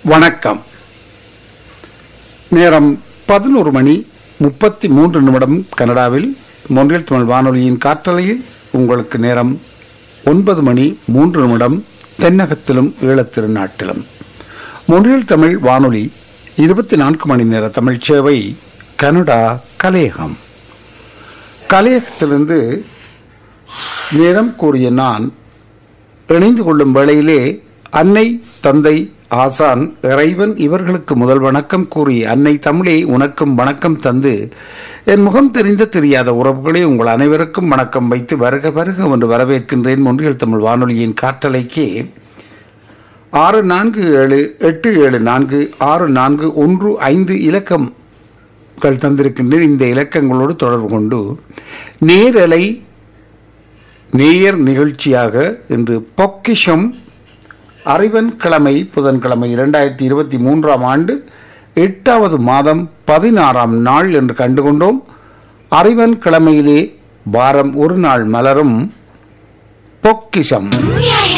வணக்கம் நேரம் பதினோரு மணி முப்பத்தி மூன்று நிமிடம் கனடாவில் மொன்றியல் தமிழ் வானொலியின் காற்றலையில் உங்களுக்கு நேரம் ஒன்பது மணி மூன்று நிமிடம் தென்னகத்திலும் ஈழத்திருநாட்டிலும் மொன்றியல் தமிழ் வானொலி இருபத்தி நான்கு மணி நேர தமிழ் சேவை கனடா கலையகம் கலையகத்திலிருந்து நேரம் கூறிய நான் இணைந்து கொள்ளும் வேளையிலே அன்னை தந்தை ஆசான் இறைவன் இவர்களுக்கு முதல் வணக்கம் கூறி அன்னை தமிழே உனக்கும் வணக்கம் தந்து என் முகம் தெரிந்த தெரியாத உறவுகளே உங்கள் அனைவருக்கும் வணக்கம் வைத்து வருக வருக என்று வரவேற்கின்றேன் ஒன்றியல் தமிழ் வானொலியின் காற்றலைக்கு ஆறு நான்கு ஏழு எட்டு ஏழு நான்கு ஆறு நான்கு ஒன்று ஐந்து இலக்கங்கள் தந்திருக்கின்றேன் இந்த இலக்கங்களோடு தொடர்பு கொண்டு நேரலை நேயர் நிகழ்ச்சியாக இன்று பொக்கிஷம் அறிவன் கிழமை புதன்கிழமை இரண்டாயிரத்தி இருபத்தி மூன்றாம் ஆண்டு எட்டாவது மாதம் பதினாறாம் நாள் என்று கண்டுகொண்டோம் அறிவன் கிழமையிலே வாரம் ஒரு நாள் மலரும் பொக்கிஷம்